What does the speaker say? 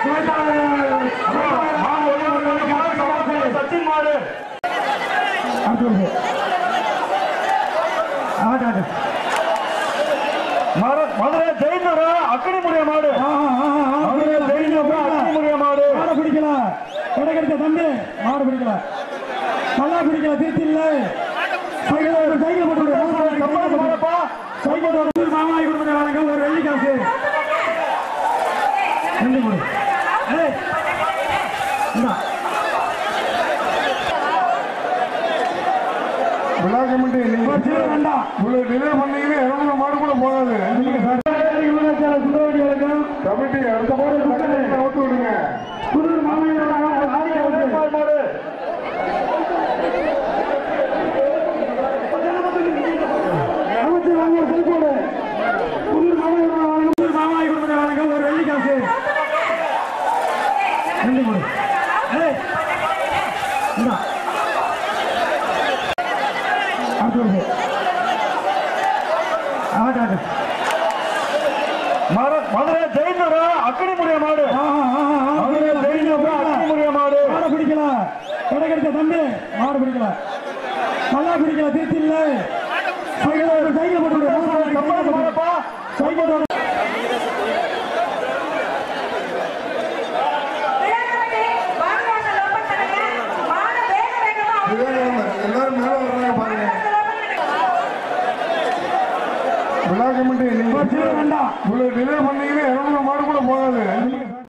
சச்சின் மாடு மர- மதுரை ஜெயிந்தரா அக்கடி முடிய மாடு மதுரை ஜெயிந்தரா அக்கடி முடிய மாடு மாடு பிடிக்கல கடை கிடைச்ச தம்பி மாடு பிடிக்கல நல்லா பிடிக்கல திருச்சி இல்ல சைக்கிள் சைக்கிள் போட்டு விடு. கம்மாடி மாடப்பா சைக்கிள் போட்டு மாமாய் குடும்பத்தை வழங்க ஒரு வெள்ளி காசு வெள்ளி கொடு ஏய் இந்தா விழா கமிட்டி நீங்க ஒரு சீலை வேண்டாம் இவ்வளவு டிலே பண்ணீங்கன்னா இரநூறு மாடு கூட போகாது சுந்தரவடி வழக்கம் கமிட்டி அடுத்த மாடு ஓட்டு விடுங்க புது மாமாய் மாடு அமைச்சர் வாங்க செல்கோடு புது மாமாய் வழங்க புது மாமாய் குடும்பத்தை வழங்க ஒரு வெள்ளி காசு வெள்ளி கொடு ஏய் இந்தா அடுத்து வருது ஆட்டு ஆட்டு மர- மதுரை ஜெயிந்தரா அக்கடி முடிய மாடு மதுரை ஜெயிந்தரா அக்கடி முடிய மாடு மாடு பிடிக்கல கடை கிடைச்ச தம்பி மாடு பிடிக்கல நல்லா பிடிக்கல திருச்சி இல்ல சைக்கிள் சைக்கிள் போட்டு விடு. கம்மாடி மாடப்பா சைக்கிள் போட்டு விளையாட்டு வாங்கவாசல் ஓபன் பண்ணுங்க மாடு வேக வேகமா விவேகானந்தர் எல்லாரும் மேல வர்றாங்க பாருங்க விழா கமிட்டி நீங்க ஒரு சீலை வேண்டாம் இவ்வளவு டிலே பண்ணீங்கன்னா இரநூறு மாடு கூட போகாது